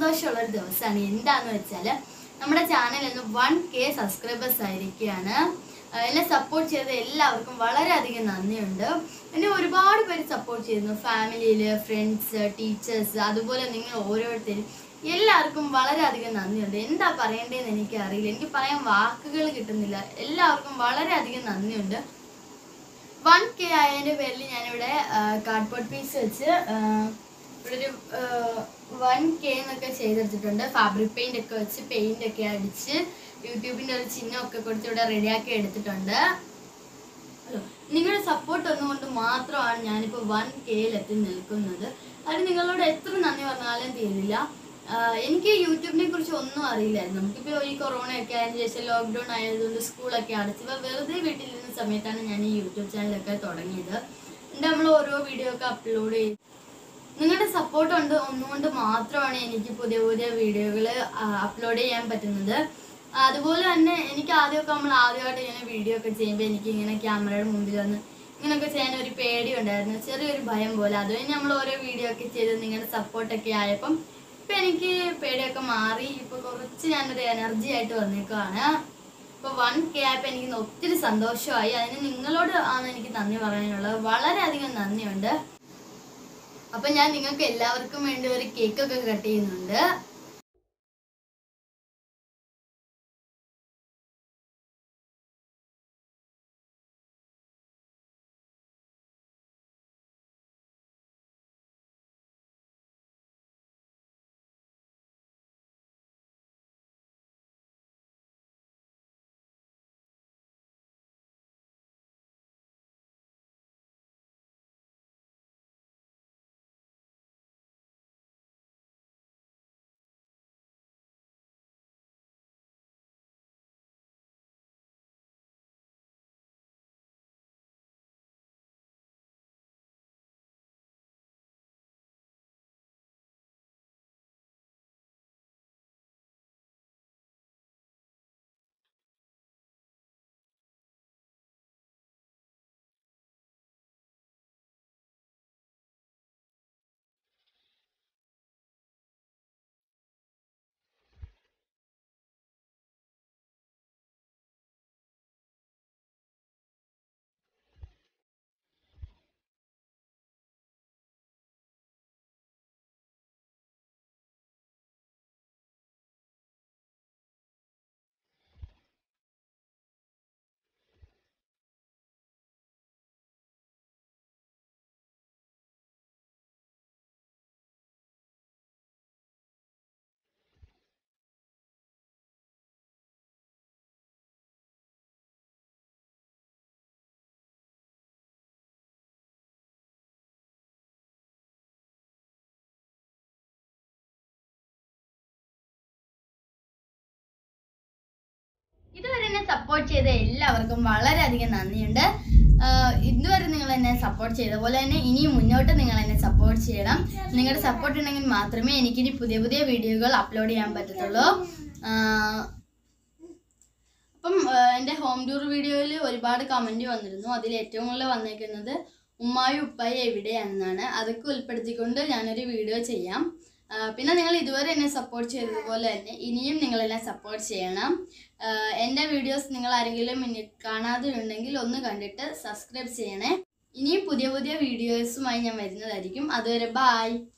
സന്തോഷമുള്ള ഒരു ദിവസമാണ് എന്താന്ന് വെച്ചാൽ നമ്മുടെ ചാനൽ ഇന്ന് വൺ കെ സബ്സ്ക്രൈബേഴ്സ് ആയിരിക്കുകയാണ് ആ, എന്നെ സപ്പോർട്ട് ചെയ്ത എല്ലാവർക്കും വളരെയധികം നന്ദിയുണ്ട് എന്നെ ഒരുപാട് പേര് സപ്പോർട്ട് ചെയ്യുന്നു ഫാമിലിയിൽ ഫ്രണ്ട്സ് ടീച്ചേഴ്സ് അതുപോലെ നിങ്ങൾ ഓരോരുത്തരും എല്ലാവർക്കും വളരെയധികം നന്ദിയുണ്ട് എന്താ പറയേണ്ടതെന്ന് എനിക്ക് അറിയില്ല എനിക്ക് പറയാൻ വാക്കുകൾ കിട്ടുന്നില്ല എല്ലാവർക്കും വളരെയധികം നന്ദിയുണ്ട് വൺ കെ ആയതിൻ്റെ പേരിൽ ഞാനിവിടെ കാർഡ്ബോർഡ് പീസ് വെച്ച് ആ, ഇവിടെ ഒരു വൺ കെ എന്നൊക്കെ ചെയ്തെടുത്തിട്ടുണ്ട് ഫാബ്രിക് പെയിന്റ് ഒക്കെ വെച്ച് പെയിന്റ് ഒക്കെ അടിച്ച് യൂട്യൂബിന്റെ ഒരു ചിഹ്നമൊക്കെ കൊടുത്ത് ഇവിടെ റെഡിയാക്കി എടുത്തിട്ടുണ്ട് ഹലോ നിങ്ങളുടെ സപ്പോർട്ട് ഒന്നുകൊണ്ട് മാത്രമാണ് ഞാനിപ്പോൾ വൺ കെയിൽ എത്തി നിൽക്കുന്നത് അത് നിങ്ങളോട് എത്ര നന്ദി പറഞ്ഞാലും തീരില്ല ആഹ് എനിക്ക് യൂട്യൂബിനെ കുറിച്ച് ഒന്നും അറിയില്ലായിരുന്നു നമുക്കിപ്പോൾ ഈ കൊറോണയൊക്കെ ആയതിനു ശേഷം ലോക്ക്ഡൗൺ ആയതുകൊണ്ട് സ്കൂളൊക്കെ അടച്ചപ്പോൾ വെറുതെ വീട്ടിലിരുന്ന സമയത്താണ് ഞാൻ ഈ യൂട്യൂബ് ചാനലൊക്കെ തുടങ്ങിയത് എന്നിട്ട് നമ്മൾ ഓരോ വീഡിയോ ഒക്കെ അപ്ലോഡ് ചെയ്ത് നിങ്ങളുടെ സപ്പോർട്ട് ഉണ്ട് ഒന്നുകൊണ്ട് മാത്രമാണ് എനിക്ക് പുതിയ പുതിയ വീഡിയോകൾ അപ്ലോഡ് ചെയ്യാൻ പറ്റുന്നത് അതുപോലെ തന്നെ എനിക്ക് ആദ്യമൊക്കെ നമ്മൾ ആദ്യമായിട്ട് ഇങ്ങനെ വീഡിയോ ഒക്കെ ചെയ്യുമ്പോൾ എനിക്ക് ഇങ്ങനെ ക്യാമറയുടെ മുമ്പിൽ വന്ന് ഇങ്ങനെയൊക്കെ ചെയ്യാൻ ഒരു പേടി ഉണ്ടായിരുന്നു ചെറിയൊരു ഭയം പോലെ അത് കഴിഞ്ഞ് നമ്മൾ ഓരോ വീഡിയോ ഒക്കെ ചെയ്ത് നിങ്ങളുടെ സപ്പോർട്ടൊക്കെ ആയപ്പം ഇപ്പം എനിക്ക് പേടിയൊക്കെ മാറി ഇപ്പോൾ കുറച്ച് ഞാനൊരു എനർജി ആയിട്ട് വന്നേക്കുവാണ് ഇപ്പോൾ വൺ കെ ആയപ്പോൾ എനിക്ക് ഒത്തിരി സന്തോഷമായി അതിന് നിങ്ങളോട് ആണ് എനിക്ക് നന്ദി പറയാനുള്ളത് വളരെയധികം നന്ദിയുണ്ട് അപ്പൊ ഞാൻ നിങ്ങൾക്ക് എല്ലാവർക്കും വേണ്ടി ഒരു കേക്ക് ഒക്കെ കട്ട് ചെയ്യുന്നുണ്ട് ഇതുവരെ എന്നെ സപ്പോർട്ട് ചെയ്ത എല്ലാവർക്കും വളരെയധികം നന്ദിയുണ്ട് ആഹ് ഇതുവരെ നിങ്ങൾ എന്നെ സപ്പോർട്ട് ചെയ്ത പോലെ തന്നെ ഇനിയും മുന്നോട്ട് നിങ്ങൾ എന്നെ സപ്പോർട്ട് ചെയ്യണം നിങ്ങളുടെ സപ്പോർട്ട് ഉണ്ടെങ്കിൽ മാത്രമേ എനിക്കിനി പുതിയ പുതിയ വീഡിയോകൾ അപ്ലോഡ് ചെയ്യാൻ പറ്റത്തുള്ളൂ ആഹ് അപ്പം ആഹ് എൻ്റെ ഹോം ടൂർ വീഡിയോയിൽ ഒരുപാട് കമൻറ്റ് വന്നിരുന്നു അതിൽ ഏറ്റവും കൂടുതൽ വന്നേക്കുന്നത് ഉമ്മായും ഉപ്പായി എവിടെയാണെന്നാണ് അതൊക്കെ ഉൾപ്പെടുത്തിക്കൊണ്ട് ഞാനൊരു വീഡിയോ ചെയ്യാം ആഹ് പിന്നെ നിങ്ങൾ ഇതുവരെ എന്നെ സപ്പോർട്ട് ചെയ്തതുപോലെ തന്നെ ഇനിയും നിങ്ങൾ എന്നെ സപ്പോർട്ട് ചെയ്യണം ആഹ് എൻ്റെ വീഡിയോസ് നിങ്ങൾ ആരെങ്കിലും ഇനി കാണാതെ ഉണ്ടെങ്കിൽ ഒന്ന് കണ്ടിട്ട് സബ്സ്ക്രൈബ് ചെയ്യണേ ഇനിയും പുതിയ പുതിയ വീഡിയോസുമായി ഞാൻ വരുന്നതായിരിക്കും അതുവരെ ബായ്